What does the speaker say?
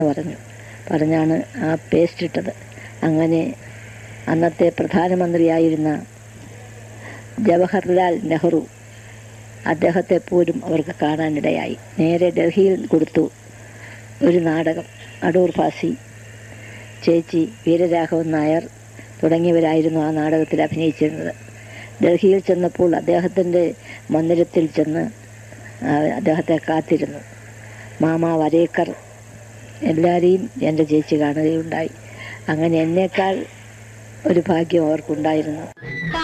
പറഞ്ഞു പറഞ്ഞാണ് ആ പേസ്റ്റ് ഇട്ടത് അങ്ങനെ അന്നത്തെ പ്രധാനമന്ത്രിയായിരുന്ന ജവഹർലാൽ നെഹ്റു അദ്ദേഹത്തെ പോലും അവർക്ക് കാണാനിടയായി നേരെ ഡൽഹിയിൽ കൊടുത്തു ഒരു നാടകം അടൂർ ഭാസി ചേച്ചി വീരരാഘവൻ നായർ തുടങ്ങിയവരായിരുന്നു ആ നാടകത്തിൽ അഭിനയിച്ചിരുന്നത് ഡൽഹിയിൽ ചെന്നപ്പോൾ അദ്ദേഹത്തിൻ്റെ മന്ദിരത്തിൽ ചെന്ന് ആ, അദ്ദേഹത്തെ കാത്തിരുന്നു മാമ വരേക്കർ എല്ലാവരെയും എൻ്റെ ചേച്ചി കാണുകയുണ്ടായി അങ്ങനെ എന്നേക്കാൾ ഒരു ഭാഗ്യം അവർക്കുണ്ടായിരുന്നു